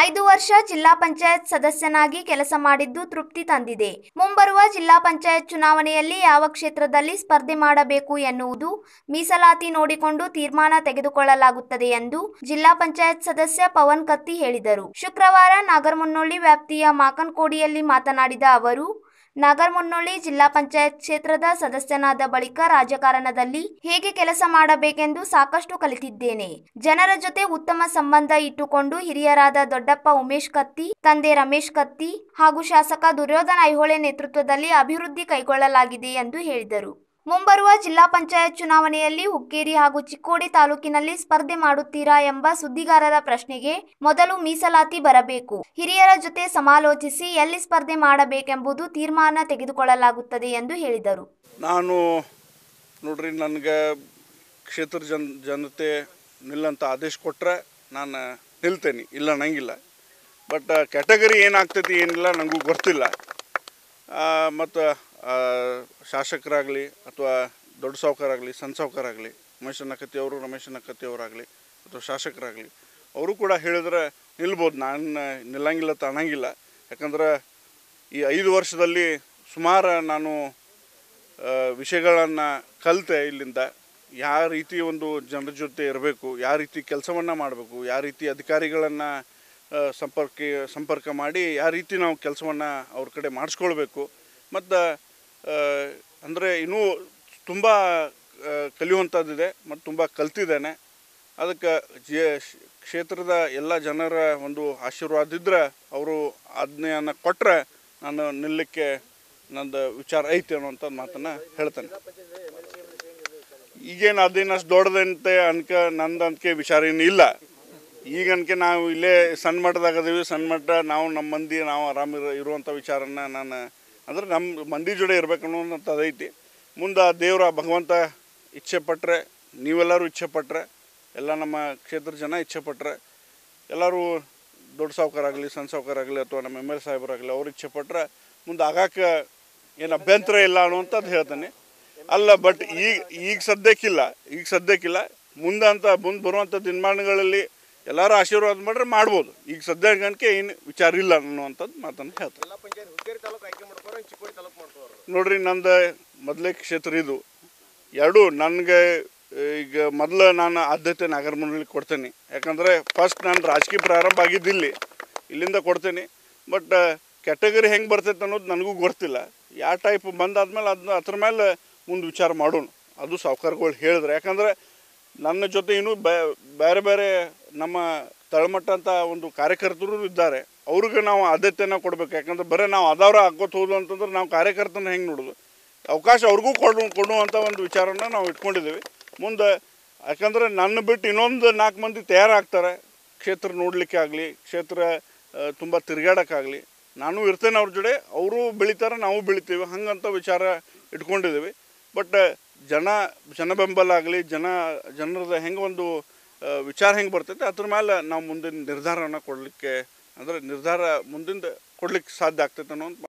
ಐದು ವರ್ಷ ಜಿಲ್ಲಾ ಪಂಚಾಯತ್ ಸದಸ್ಯನಾಗಿ ಕೆಲಸ ಮಾಡಿದ್ದು ತೃಪ್ತಿ ತಂದಿದೆ ಮುಂಬರುವ ಜಿಲ್ಲಾ ಪಂಚಾಯತ್ ಚುನಾವಣೆಯಲ್ಲಿ ಯಾವ ಕ್ಷೇತ್ರದಲ್ಲಿ ಸ್ಪರ್ಧೆ ಮಾಡಬೇಕು ಎನ್ನುವುದು ಮೀಸಲಾತಿ ನೋಡಿಕೊಂಡು ತೀರ್ಮಾನ ತೆಗೆದುಕೊಳ್ಳಲಾಗುತ್ತದೆ ಎಂದು ಜಿಲ್ಲಾ ಪಂಚಾಯತ್ ಸದಸ್ಯ ಪವನ್ ಕತ್ತಿ ಹೇಳಿದರು ಶುಕ್ರವಾರ ನಾಗರಮುನ್ನೋಳಿ ವ್ಯಾಪ್ತಿಯ ಮಾಕನ್ಕೋಡಿಯಲ್ಲಿ ಮಾತನಾಡಿದ ಅವರು ನಾಗರಮುನ್ನೋಳಿ ಜಿಲ್ಲಾ ಪಂಚಾಯತ್ ಕ್ಷೇತ್ರದ ಸದಸ್ಯನಾದ ಬಳಿಕ ರಾಜಕಾರಣದಲ್ಲಿ ಹೇಗೆ ಕೆಲಸ ಮಾಡಬೇಕೆಂದು ಸಾಕಷ್ಟು ಕಲಿತಿದ್ದೇನೆ ಜನರ ಜೊತೆ ಉತ್ತಮ ಸಂಬಂಧ ಇಟ್ಟುಕೊಂಡು ಹಿರಿಯರಾದ ದೊಡ್ಡಪ್ಪ ಉಮೇಶ್ ಕತ್ತಿ ತಂದೆ ರಮೇಶ್ ಕತ್ತಿ ಹಾಗೂ ಶಾಸಕ ದುರ್ಯೋಧನ ಐಹೊಳೆ ನೇತೃತ್ವದಲ್ಲಿ ಅಭಿವೃದ್ಧಿ ಕೈಗೊಳ್ಳಲಾಗಿದೆ ಎಂದು ಹೇಳಿದರು ಮುಂಬರುವ ಜಿಲ್ಲಾ ಪಂಚಾಯತ್ ಚುನಾವಣೆಯಲ್ಲಿ ಹುಕ್ಕೇರಿ ಹಾಗೂ ಚಿಕ್ಕೋಡಿ ತಾಲೂಕಿನಲ್ಲಿ ಸ್ಪರ್ಧೆ ಮಾಡುತ್ತೀರಾ ಎಂಬ ಸುದ್ದಿಗಾರರ ಪ್ರಶ್ನೆಗೆ ಮೊದಲು ಮೀಸಲಾತಿ ಬರಬೇಕು ಹಿರಿಯರ ಜೊತೆ ಸಮಾಲೋಚಿಸಿ ಎಲ್ಲಿ ಸ್ಪರ್ಧೆ ಮಾಡಬೇಕೆಂಬುದು ತೀರ್ಮಾನ ತೆಗೆದುಕೊಳ್ಳಲಾಗುತ್ತದೆ ಎಂದು ಹೇಳಿದರು ನಾನು ನೋಡ್ರಿ ನನಗೆ ಕ್ಷೇತ್ರ ಜನ ಜನತೆ ನಿಲ್ಲಂತ ಆದೇಶ ಕೊಟ್ಟರೆ ನಾನು ನಿಲ್ತೇನೆ ಇಲ್ಲ ಅನ್ನಂಗಿಲ್ಲ ಬಟ್ ಕ್ಯಾಟಗರಿ ಏನಾಗ್ತೈತಿ ಏನಿಲ್ಲ ನನಗೂ ಗೊತ್ತಿಲ್ಲ ಮತ್ತು ಶಾಸಕರಾಗಲಿ ಅಥವಾ ದೊಡ್ಡ ಸಾವುಕಾರಾಗಲಿ ಸಣ್ಣ ಸಾವುಕಾರಾಗಲಿ ಉಮೇಶ್ ನಕತಿಯವರು ರಮೇಶ್ ನಕತಿಯವರಾಗಲಿ ಅಥವಾ ಶಾಸಕರಾಗಲಿ ಅವರು ಕೂಡ ಹೇಳಿದ್ರೆ ನಿಲ್ಬೋದು ನಾನು ನಿಲ್ಲಂಗಿಲ್ಲ ಅಂತ ಅನ್ನಂಗಿಲ್ಲ ಯಾಕಂದ್ರೆ ಈ ಐದು ವರ್ಷದಲ್ಲಿ ಸುಮಾರು ನಾನು ವಿಷಯಗಳನ್ನು ಕಲಿತೆ ಇಲ್ಲಿಂದ ಯಾವ ರೀತಿ ಒಂದು ಜನರ ಜೊತೆ ಇರಬೇಕು ಯಾವ ರೀತಿ ಕೆಲಸವನ್ನು ಮಾಡಬೇಕು ಯಾವ ರೀತಿ ಅಧಿಕಾರಿಗಳನ್ನು ಸಂಪರ್ಕ ಸಂಪರ್ಕ ಮಾಡಿ ಯಾವ ರೀತಿ ನಾವು ಕೆಲಸವನ್ನು ಅವ್ರ ಕಡೆ ಮಾಡಿಸ್ಕೊಳ್ಬೇಕು ಮತ್ತು ಅಂದರೆ ಇನ್ನೂ ತುಂಬ ಕಲಿಯುವಂಥದ್ದಿದೆ ಮತ್ತು ತುಂಬ ಕಲ್ತಿದ್ದೇನೆ ಅದಕ್ಕೆ ಜಿ ಕ್ಷೇತ್ರದ ಎಲ್ಲ ಜನರ ಒಂದು ಆಶೀರ್ವಾದ ಇದ್ದರೆ ಅವರು ಆಜ್ಞೆಯನ್ನು ಕೊಟ್ಟರೆ ನಾನು ನಿಲ್ಲಕ್ಕೆ ನಂದು ವಿಚಾರ ಐತಿ ಅನ್ನೋಂಥ ಮಾತನ್ನು ಹೇಳ್ತೇನೆ ಈಗೇನು ಅದೇನು ಅಷ್ಟು ದೊಡ್ಡದಂತೆ ಅನ್ಕ ನಂದು ಅಂದ್ಕೆ ವಿಚಾರ ಏನು ಇಲ್ಲ ಈಗ ಅನ್ಕೆ ನಾವು ಇಲ್ಲೇ ಸಣ್ಣ ಮಟ್ಟದಾಗ ಅದೀವಿ ಸಣ್ಣ ಮಟ್ಟ ನಾವು ನಮ್ಮ ಮಂದಿ ನಾವು ಆರಾಮ ಇರೋ ಇರುವಂಥ ವಿಚಾರನ ನಾನು ಅಂದ್ರೆ ನಮ್ಮ ಮಂದಿ ಜೋಡಿ ಇರ್ಬೇಕು ಅನ್ನೋಂಥದ್ದು ಐತಿ ಮುಂದೆ ಆ ದೇವರ ಭಗವಂತ ಇಚ್ಛೆ ಪಟ್ಟರೆ ನೀವೆಲ್ಲರೂ ಇಚ್ಛೆ ಪಟ್ಟರೆ ಎಲ್ಲ ನಮ್ಮ ಕ್ಷೇತ್ರ ಜನ ಇಚ್ಛೆ ಪಟ್ಟರೆ ಎಲ್ಲರೂ ದೊಡ್ಡ ಸಾವುಕಾರಾಗಲಿ ಸಣ್ಣ ಸಾವುಕಾರಾಗಲಿ ಅಥವಾ ನಮ್ಮ ಎಮ್ ಎಲ್ ಸಾಹೇಬರಾಗಲಿ ಅವ್ರು ಇಚ್ಛೆ ಪಟ್ಟರೆ ಮುಂದೆ ಆಗಾಕ ಏನು ಅಭ್ಯಂತರ ಇಲ್ಲ ಅನ್ನುವಂಥದ್ದು ಹೇಳ್ತೇನೆ ಅಲ್ಲ ಬಟ್ ಈಗ ಈಗ ಸದ್ಯಕ್ಕಿಲ್ಲ ಈಗ ಸದ್ಯಕ್ಕಿಲ್ಲ ಮುಂದೆ ಅಂತ ಮುಂದೆ ಬರುವಂಥ ದಿನಮಾನಗಳಲ್ಲಿ ಎಲ್ಲರೂ ಆಶೀರ್ವಾದ ಮಾಡ್ರೆ ಮಾಡ್ಬೋದು ಈಗ ಸದ್ಯ ಗಣಕ್ಕೆ ಏನು ವಿಚಾರ ಇಲ್ಲ ಅನ್ನುವಂಥದ್ದು ಮಾತನ್ನು ಹೇಳ್ತಾರೆ ನೋಡ್ರಿ ನಂದು ಮೊದಲೇ ಕ್ಷೇತ್ರ ಇದು ಎರಡು ನನಗೆ ಈಗ ಮೊದಲು ನಾನು ಆದ್ಯತೆ ನಾಗರಮನಲ್ಲಿ ಕೊಡ್ತೇನೆ ಯಾಕಂದರೆ ಫಸ್ಟ್ ನಾನು ರಾಜಕೀಯ ಪ್ರಾರಂಭ ಆಗಿದ್ದಿಲ್ಲಿ ಇಲ್ಲಿಂದ ಕೊಡ್ತೇನೆ ಬಟ್ ಕ್ಯಾಟಗರಿ ಹೆಂಗೆ ಬರ್ತೈತೆ ಅನ್ನೋದು ನನಗೂ ಗೊತ್ತಿಲ್ಲ ಯಾವ ಟೈಪ್ ಬಂದಾದ್ಮೇಲೆ ಅದನ್ನ ಅದ್ರ ಮೇಲೆ ಮುಂದೆ ವಿಚಾರ ಮಾಡೋಣ ಅದು ಸಾವುಕಾರಗಳು ಹೇಳಿದ್ರೆ ಯಾಕಂದರೆ ನನ್ನ ಜೊತೆ ಇನ್ನೂ ಬೇರೆ ಬೇರೆ ನಮ್ಮ ತಳಮಟ್ಟ ಅಂತ ಒಂದು ಕಾರ್ಯಕರ್ತರು ಇದ್ದಾರೆ ಅವ್ರಿಗೆ ನಾವು ಆದ್ಯತೆನ ಕೊಡ್ಬೇಕು ಯಾಕಂದ್ರೆ ಬರೀ ನಾವು ಆದವ್ರ ಹಾಕೋತ ಹೋದ್ವು ಅಂತಂದ್ರೆ ನಾವು ಕಾರ್ಯಕರ್ತನ ಹೆಂಗೆ ನೋಡೋದು ಅವಕಾಶ ಅವ್ರಿಗೂ ಕೊಡು ಕೊಡುವಂಥ ಒಂದು ವಿಚಾರನ ನಾವು ಇಟ್ಕೊಂಡಿದ್ದೀವಿ ಮುಂದೆ ಯಾಕಂದ್ರೆ ನನ್ನ ಬಿಟ್ಟು ಇನ್ನೊಂದು ನಾಲ್ಕು ಮಂದಿ ತಯಾರಾಗ್ತಾರೆ ಕ್ಷೇತ್ರ ನೋಡಲಿಕ್ಕೆ ಆಗಲಿ ಕ್ಷೇತ್ರ ತುಂಬ ತಿರುಗಾಡೋಕ್ಕಾಗಲಿ ನಾನು ಇರ್ತೇನೆ ಅವ್ರ ಜೊತೆ ಅವರು ಬೆಳಿತಾರೆ ನಾವು ಬೆಳಿತೀವಿ ಹಂಗಂತ ವಿಚಾರ ಇಟ್ಕೊಂಡಿದ್ದೀವಿ ಬಟ್ ಜನ ಜನ ಬೆಂಬಲ ಆಗಲಿ ಜನ ಜನರದ ಹೆಂಗೆ ಒಂದು ವಿಚಾರ ಹೆಂಗೆ ಬರ್ತೈತೆ ಅದ್ರ ಮೇಲೆ ನಾವು ಮುಂದಿನ ನಿರ್ಧಾರವನ್ನು ಕೊಡಲಿಕ್ಕೆ ಅಂದರೆ ನಿರ್ಧಾರ ಮುಂದಿಂದ ಕೊಡ್ಲಿಕ್ಕೆ ಸಾಧ್ಯ ಆಗ್ತೈತೆ ಅನ್ನೋ ಒಂದು